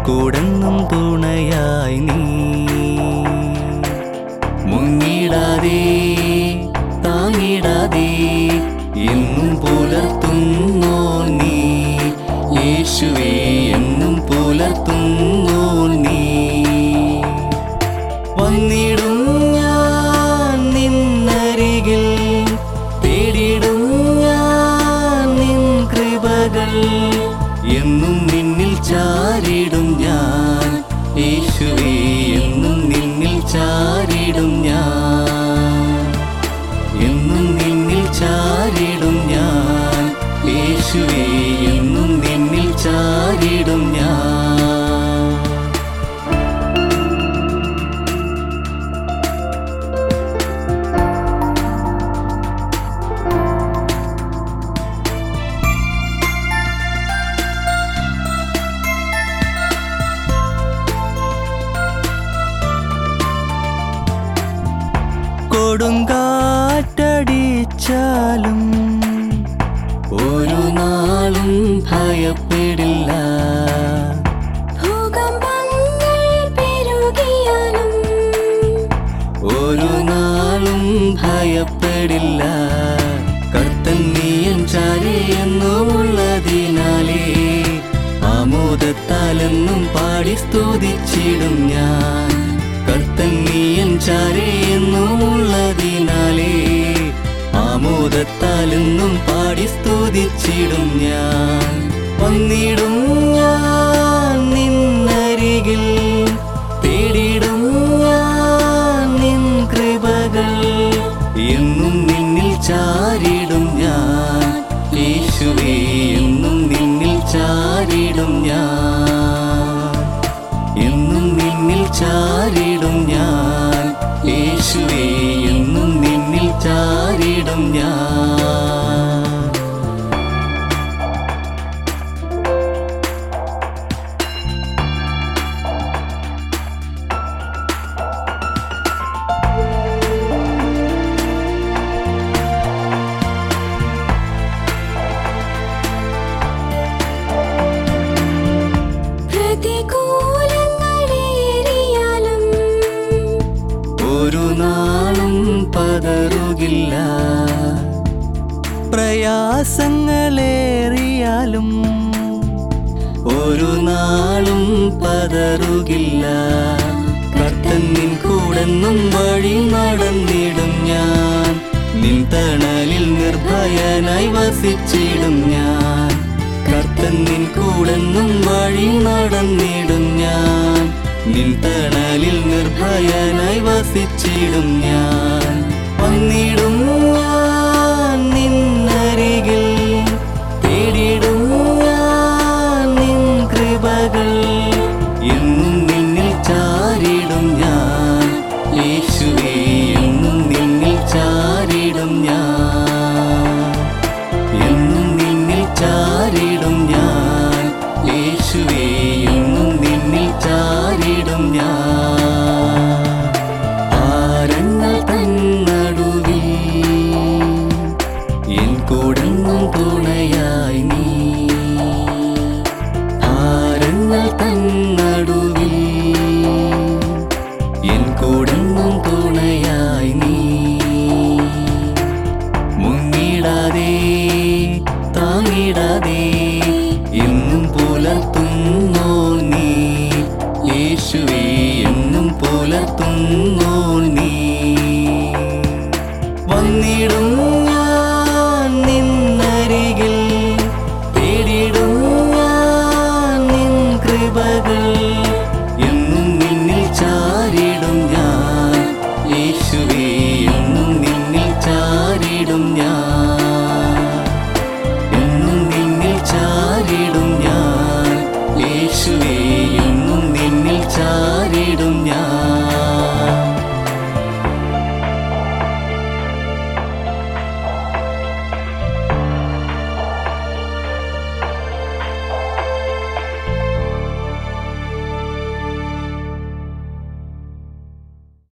കൂടെന്നും തുണയായി നീ മുങ്ങിടാതെ താങ്ങിടാതെ എന്നും പുലർത്തുന്നോ നീ യേശുവേ എന്നും പുലർത്തുന്നോ നീ വന്നിടും ഞാൻ നിന്നരികിൽ തേടിടും ഞാൻ നിൻ കൃപകൾ എന്നും നിന്നിൽ ചാരിടും ഞാൻ യേശുവേ എന്നും നിന്നിൽ ചാരിടും ഞാൻ എന്നും നിന്നിൽ ചാരിടും ഞാൻ യേശുവേ എന്നും നിന്നിൽ ചാരിടും ഞാൻ കൊടുങ്കാറ്റടിച്ചാലും ഒരു നാളും ഭയപ്പെടില്ല ഭൂകമ്പങ്ങൾ പെരുകിയാലും ഒരു നാളും ഭയപ്പെടില്ല കർത്തൻ നീയൻ ചാരിയെന്നുമുള്ളതിനാലേ ആമോദത്താലെന്നും പാടി സ്തുതിച്ചിടും ഞാൻ കർത്തൻ നീയൻ ചാരിയെന്നുമുള്ളതിനാലേ ആമോദത്താലെന്നും പാടി സ്തുതിച്ചിടും ഞാൻ വന്നിടും ഞാൻ നിന്നരികിൽ തേടിടും ഞാൻ നിൻ കൃപകൾ എന്നും നിന്നിൽ ചാരിടും ഞാൻ യേശുവേ എന്നും നിന്നിൽ ചാരിടും ഞാൻ എന്നും നിന്നിൽ ചാരിടും ഞാൻ യേശുവേ എന്നും നിന്നിൽ ചാരിടും ഞാൻ പ്രതികൂലങ്ങളേറിയാലും ഒരു നാളും പതറുകില്ല പ്രയാസങ്ങളേറിയാലും ഒരു നാളും പതറുകില്ല കർത്തൻ നിൻ കൂടെന്നും വഴി നടന്നിടും ഞാൻ നിൻ തണലിൽ നിർഭയനായി വസിച്ചിടും ഞാൻ കർത്തൻ നിൻ കൂടെന്നും വഴി നടന്നിടും ഞാൻ നിൻ തണലിൽ നിർഭയനായി വസിച്ചിടും ഞാൻ വന്നിടും ഞാൻ നിന്നരികിൽ തേടിടും ഞാൻ നിൻ കൃപകൾ എന്നും നിന്നിൽ ചാരിടും ഞാൻ യേശുവേ എന്നും നിന്നിൽ ചാരിടും ഞാൻ എന്നും നിന്നിൽ ചാരിടും ഞാൻ യേശുവേ എന്നും നിന്നിൽ ചാരിടും ഞാൻ ആരങ്ങൾ തന്നടുവിൽ എൻ കൂടെന്നും തുണയായി നീ ആരങ്ങൾ തന്നടുവിൽ എൻ കൂടെന്നും തുണയായി നീ മുങ്ങിടാതെ താങ്ങിടാതെ എന്നും പുലർത്തുന്നോ നീ യേശുവേ എന്നും പുലർത്തുന്നോ നീ വന്നിടും ഞാൻ നിന്നരികിൽ തേടിടും ഞാൻ നിൻ കൃപകൾ എന്നും നിന്നിൽ ചാരിടും ഞാൻ യേശുവേ എന്നും നിന്നിൽ ചാരിടും ഞാൻ എന്നും നിന്നിൽ ചാരിടും ഞാൻ യേശുവേ എന്നും നിന്നിൽ ചാരിടും ഞാൻ